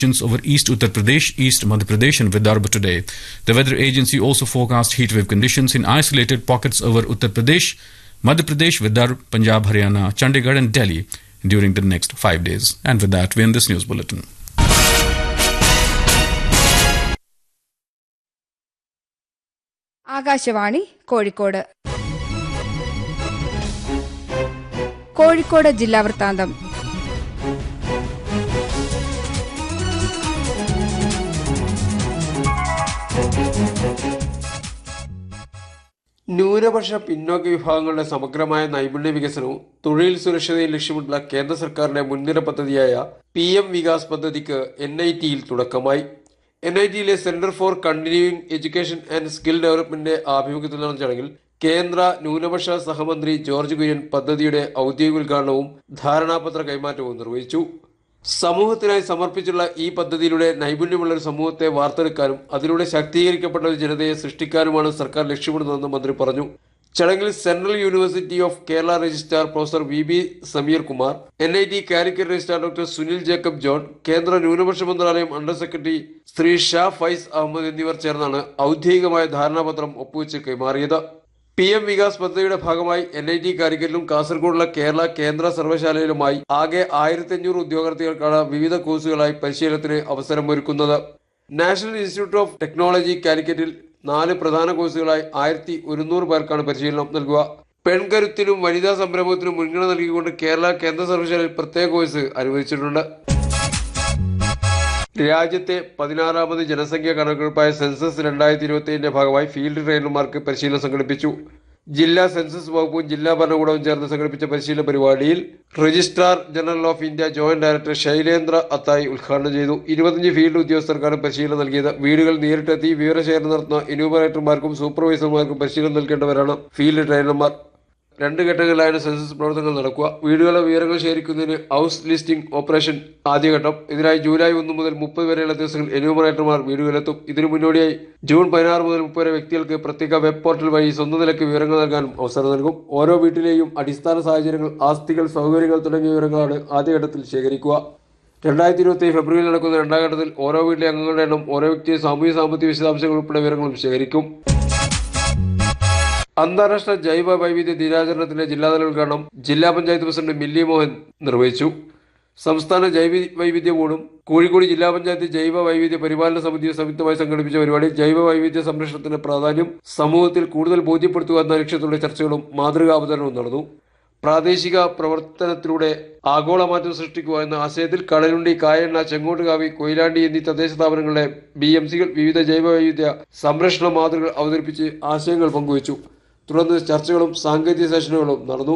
over East Uttar Pradesh, East Madhya Pradesh, and Vidarbha today. The weather agency also forecast heatwave conditions in isolated pockets over Uttar Pradesh, Madhya Pradesh, Vidarbha, Punjab, Haryana, Chandigarh, and Delhi during the next five days. And with that, we end this news bulletin. Akashvani Kozhikode Kozhikode ജില്ലാ വൃത്താന്തം ന്യൂനപക്ഷ പിന്നോക്ക വിഭാഗങ്ങളുടെ സമഗ്രമായ നൈപുണ്യ വികസനവും തൊഴിൽ സുരക്ഷതയും ലക്ഷ്യമിട്ടുള്ള കേന്ദ്ര സർക്കാരിന്റെ മുൻനിര പദ്ധതിയായ പി എം വികാസ് പദ്ധതിക്ക് എൻ ഐ ടിയിൽ തുടക്കമായി എൻ ഐ ടിയിലെ centre for continuing education and skill ഡെവലപ്മെന്റിന്റെ ആഭിമുഖ്യത്തിൽ നടന്ന ചടങ്ങിൽ കേന്ദ്ര ന്യൂനപക്ഷ സഹമന്ത്രി ജോർജ് കുര്യൻ പദ്ധതിയുടെ ഔദ്യോഗിക ഉദ്ഘാടനവും ധാരണാപത്ര കൈമാറ്റവും നിർവഹിച്ചു സമൂഹത്തിനായി സമർപ്പിച്ചുള്ള ഈ പദ്ധതിയിലൂടെ നൈപുണ്യമുള്ള ഒരു സമൂഹത്തെ വാർത്തെടുക്കാനും അതിലൂടെ ശാക്തീകരിക്കപ്പെട്ട ഒരു ജനതയെ സൃഷ്ടിക്കാനുമാണ് സർക്കാർ ലക്ഷ്യമിടുന്നതെന്ന് മന്ത്രി പറഞ്ഞു ചടങ്ങിൽ central university of Kerala registrar professor V B Sameer Kumar N I T Calicut registrar doctor Sunil Jacob John കേന്ദ്ര ന്യൂനപക്ഷ മന്ത്രാലയം അണ്ടർ സെക്രട്ടറി ശ്രീ ഷാ ഫൈസ് അഹമ്മദ് എന്നിവർ ചേർന്നാണ് ഔദ്യോഗികമായ ധാരണാപത്രം ഒപ്പുവെച്ച് കൈമാറിയത് പി എം വികാസ് പദ്ധതിയുടെ ഭാഗമായി എൻ ഐ ടി കാലിക്കറ്റിലും കാസർഗോഡുള്ള കേരള കേന്ദ്ര സർവകലാശാലയിലുമായി ആകെ ആയിരത്തി അഞ്ഞൂറ് ഉദ്യോഗാർത്ഥികൾക്കാണ് വിവിധ കോഴ്സുകളായി പരിശീലനത്തിന് അവസരമൊരുക്കുന്നത് നാഷണൽ ഇൻസ്റ്റിറ്റ്യൂട്ട് ഓഫ് ടെക്നോളജി കാലിക്കറ്റിൽ നാല് പ്രധാന കോഴ്സുകളായി ആയിരത്തി ഒരുന്നൂറ് പേർക്കാണ് പരിശീലനം നൽകുക പെൺകരുത്തിനും വനിതാ സംരംഭത്തിനും മുൻഗണന നൽകിക്കൊണ്ട് കേരള കേന്ദ്ര സർവകലാശാലയിൽ പ്രത്യേക കോഴ്സ് അനുവദിച്ചിട്ടുണ്ട് രാജ്യത്തെ പതിനാറാമത് ജനസംഖ്യാ കണക്കെടുപ്പായ സെൻസസ് രണ്ടായിരത്തി ഇരുപത്തിയേഴിന്റെ ഭാഗമായി ഫീൽഡ് ട്രെയിനർമാർക്ക് പരിശീലനം സംഘടിപ്പിച്ചു ജില്ലാ സെൻസസ് വകുപ്പും ജില്ലാ ഭരണകൂടവും ചേർന്ന് സംഘടിപ്പിച്ച പരിശീലന പരിപാടിയിൽ registrar general of India joint director Shailendra Athai ഉദ്ഘാടനം ചെയ്തു ഇരുപത്തഞ്ച് ഫീൽഡ് ഉദ്യോഗസ്ഥർക്കാണ് പരിശീലനം നൽകിയത് വീടുകൾ നേരിട്ടെത്തി വിവരശേഖരണം നടത്തുന്ന എന്യൂമറേറ്റർമാർക്കും സൂപ്പർവൈസർമാർക്കും പരിശീലനം നൽകേണ്ടവരാണ് ഫീൽഡ് ട്രെയിനർമാർ രണ്ട് ഘട്ടങ്ങളിലായാണ് സെൻസസ് പ്രവർത്തനങ്ങൾ നടക്കുക വീടുകളുടെ വിവരങ്ങൾ ശേഖരിക്കുന്നതിന് ഹൗസ് ലിസ്റ്റിംഗ് ഓപ്പറേഷൻ ആദ്യഘട്ടം ഇതിനായി ജൂലൈ ഒന്ന് മുതൽ മുപ്പത് വരെയുള്ള ദിവസങ്ങളിൽ എന്യൂമറേറ്റർമാർ വീടുകളിലെത്തും ഇതിനു മുന്നോടിയായി ജൂൺ പതിനാറ് മുതൽ മുപ്പത് വരെ വ്യക്തികൾക്ക് പ്രത്യേക വെബ് പോർട്ടൽ വഴി സ്വന്തം നിലയ്ക്ക് വിവരങ്ങൾ നൽകാനും അവസരം നൽകും ഓരോ വീട്ടിലെയും അടിസ്ഥാന സാഹചര്യങ്ങൾ ആസ്തികൾ സൗകര്യങ്ങൾ തുടങ്ങിയ വിവരങ്ങളാണ് ആദ്യഘട്ടത്തിൽ ശേഖരിക്കുക രണ്ടായിരത്തി ഇരുപത്തി ഫെബ്രുവരിയിൽ നടക്കുന്ന രണ്ടാം ഘട്ടത്തിൽ ഓരോ വീട്ടിലെ അംഗങ്ങളുടെ എണ്ണം ഓരോ വ്യക്തിയെ സാമൂഹ്യ സാമ്പത്തിക വിശദാംശങ്ങൾ ഉൾപ്പെടെ വിവരങ്ങളും ശേഖരിക്കും അന്താരാഷ്ട്ര ജൈവ വൈവിധ്യ ദിനാചരണത്തിന്റെ ജില്ലാതല ഉദ്ഘാടനം ജില്ലാ പഞ്ചായത്ത് പ്രസിഡന്റ് മില്ലി മോഹൻ നിർവഹിച്ചു സംസ്ഥാന ജൈവ വൈവിധ്യ ബോർഡും കോഴിക്കോട് ജില്ലാ പഞ്ചായത്ത് ജൈവ വൈവിധ്യ പരിപാലന സമിതിയും സംയുക്തമായി സംഘടിപ്പിച്ച പരിപാടി ജൈവ വൈവിധ്യ സംരക്ഷണത്തിന്റെ പ്രാധാന്യം സമൂഹത്തിൽ കൂടുതൽ ബോധ്യപ്പെടുത്തുക എന്ന ലക്ഷ്യത്തോടെ ചർച്ചകളും മാതൃകാ അവതരണവും നടന്നു പ്രാദേശിക പ്രവർത്തനത്തിലൂടെ ആഗോള മാറ്റം സൃഷ്ടിക്കുക എന്ന ആശയത്തിൽ കടലുണ്ടി കായണ്ണ ചെങ്ങോട്ടുകാവി കൊയിലാണ്ടി എന്നീ തദ്ദേശ സ്ഥാപനങ്ങളുടെ ബി എം സികൾ വിവിധ ജൈവ വൈവിധ്യ സംരക്ഷണ മാതൃകകൾ അവതരിപ്പിച്ച് ആശയങ്ങൾ പങ്കുവച്ചു തുടർന്ന് ചർച്ചകളും സാങ്കേതിക സെഷനുകളും നടന്നു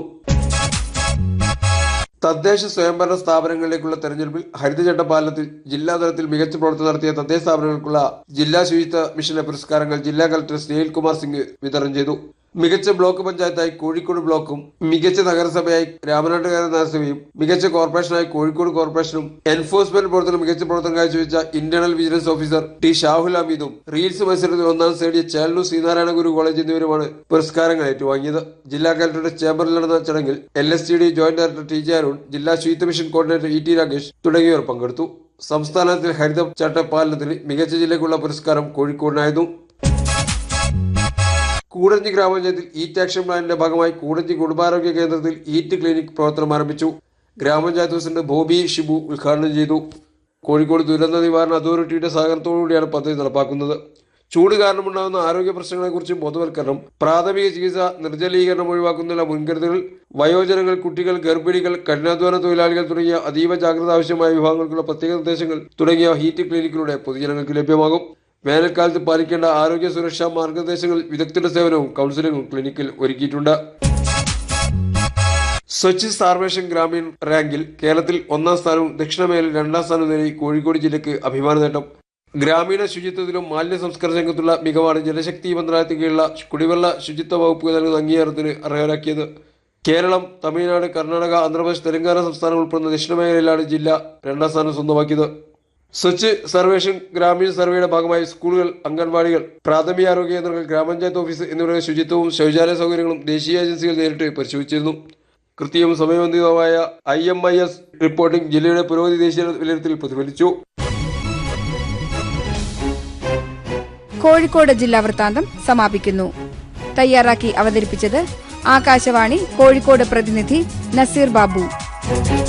തദ്ദേശ സ്വയംഭരണ സ്ഥാപനങ്ങളിലേക്കുള്ള തെരഞ്ഞെടുപ്പിൽ ഹരിതചട്ട പാലനത്തിൽ ജില്ലാതലത്തിൽ മികച്ച പ്രവർത്തനം നടത്തിയ തദ്ദേശ സ്ഥാപനങ്ങൾക്കുള്ള ജില്ലാ ശുചിത്വ മിഷന്റെ പുരസ്കാരങ്ങൾ ജില്ലാ കളക്ടർ സ്നേഹിൽ കുമാർ സിംഗ് വിതരണം ചെയ്തു മികച്ച ബ്ലോക്ക് പഞ്ചായത്തായി കോഴിക്കോട് ബ്ലോക്കും മികച്ച നഗരസഭയായി രാമനാട്ടുകര നഗരസഭയും മികച്ച കോർപ്പറേഷനായി കോഴിക്കോട് കോർപ്പറേഷനും എൻഫോഴ്സ്മെന്റ് പ്രവർത്തനം മികച്ച പ്രവർത്തനം കാഴ്ചവെച്ച internal vigilance officer T Shahul ഹമീദും റീൽസ് മത്സരത്തിൽ ഒന്നാം നേടിയ ചേലൂർ ശ്രീനാരായണ ഗുരു കോളേജ് എന്നിവരുമാണ് പുരസ്കാരങ്ങൾ ഏറ്റുവാങ്ങിയത് ജില്ലാ കലക്ടറുടെ ചേംബറിൽ നടന്ന ചടങ്ങിൽ L S T D joint director T J Arun ജില്ലാ ശുചിത്വ mission coordinator E T Rakesh തുടങ്ങിയവർ പങ്കെടുത്തു സംസ്ഥാനത്തിൽ ഹരിത ചട്ട പാലനത്തിന് മികച്ച ജില്ലയ്ക്കുള്ള പുരസ്കാരം കോഴിക്കോടിനായിരുന്നു കൂടഞ്ഞി ഗ്രാമപഞ്ചായത്തിൽ ഈറ്റ് ആക്ഷൻ പ്ലാനിന്റെ ഭാഗമായി കൂടഞ്ഞി കുടുംബാരോഗ്യ കേന്ദ്രത്തിൽ ഈറ്റ് ക്ലിനിക് പ്രവർത്തനം ആരംഭിച്ചു ഗ്രാമപഞ്ചായത്ത് പ്രസിഡന്റ് ബോബി ഷിബു ഉദ്ഘാടനം ചെയ്തു കോഴിക്കോട് ദുരന്ത നിവാരണ അതോറിറ്റിയുടെ സഹകരണത്തോടുകൂടിയാണ് പദ്ധതി നടപ്പാക്കുന്നത് ചൂട് കാരണമുണ്ടാകുന്ന ആരോഗ്യ പ്രശ്നങ്ങളെക്കുറിച്ച് ബോധവൽക്കരണം പ്രാഥമിക ചികിത്സ നിർജ്ജലീകരണം ഒഴിവാക്കുന്നതിനുള്ള മുൻകരുതലുകൾ വയോജനങ്ങൾ കുട്ടികൾ ഗർഭിണികൾ കഠിനാധ്വാന തൊഴിലാളികൾ തുടങ്ങിയ അതീവ ജാഗ്രത ആവശ്യമായ വിഭാഗങ്ങൾക്കുള്ള പ്രത്യേക നിർദ്ദേശങ്ങൾ തുടങ്ങിയ ഹീറ്റ് ക്ലിനിക്കിലൂടെ പൊതുജനങ്ങൾക്ക് ലഭ്യമാകും വേനൽക്കാലത്ത് പാലിക്കേണ്ട ആരോഗ്യ സുരക്ഷാ മാർഗനിർദ്ദേശങ്ങൾ വിദഗ്ധരുടെ സേവനവും കൗൺസിലിംഗും ക്ലിനിക്കിൽ ഒരുക്കിയിട്ടുണ്ട് സ്വച്ഛ് സാർവേഷൻ ഗ്രാമീൺ റാങ്കിൽ കേരളത്തിൽ ഒന്നാം സ്ഥാനവും ദക്ഷിണമേഖലയിൽ രണ്ടാം സ്ഥാനവും നേടി കോഴിക്കോട് ജില്ലയ്ക്ക് അഭിമാന നേട്ടം ഗ്രാമീണ ശുചിത്വത്തിലും മാലിന്യ സംസ്കരണ രംഗത്തുള്ള മികവാണ് ജലശക്തി മന്ത്രാലയത്തിൽ കീഴിലുള്ള കുടിവെള്ള ശുചിത്വ വകുപ്പ് നൽകുന്ന അംഗീകാരത്തിന് അർഹരാക്കിയത് കേരളം തമിഴ്നാട് കർണാടക ആന്ധ്രാപ്രദേശ് തെലങ്കാന സംസ്ഥാനം ഉൾപ്പെടുന്ന ദക്ഷിണമേഖലയിലാണ് ജില്ല രണ്ടാം സ്ഥാനം സ്വന്തമാക്കിയത് സ്വച്ഛ് സർവേഷൻ ഗ്രാമീണ സർവേയുടെ ഭാഗമായി സ്കൂളുകൾ അംഗൻവാടികൾ പ്രാഥമികാരോഗ്യ കേന്ദ്രങ്ങൾ ഗ്രാമപഞ്ചായത്ത് ഓഫീസ് എന്നിവയുടെ ശുചിത്വവും ശൗചാലയ സൗകര്യങ്ങളും ദേശീയ ഏജൻസികൾ നേരിട്ട് പരിശോധിച്ചിരുന്നു കൃത്യവും സമയബന്ധിതവുമായ I M I S reporting ജില്ലയുടെ പുരോഗതി ദേശീയ വിലയിരുത്തലിൽ പ്രതിഫലിച്ചു കോഴിക്കോട് ജില്ലാ വൃത്താന്തം സമാപിക്കുന്നു തയ്യാറാക്കി അവതരിപ്പിച്ചത് ആകാശവാണി കോഴിക്കോട് പ്രതിനിധി നസീർ ബാബു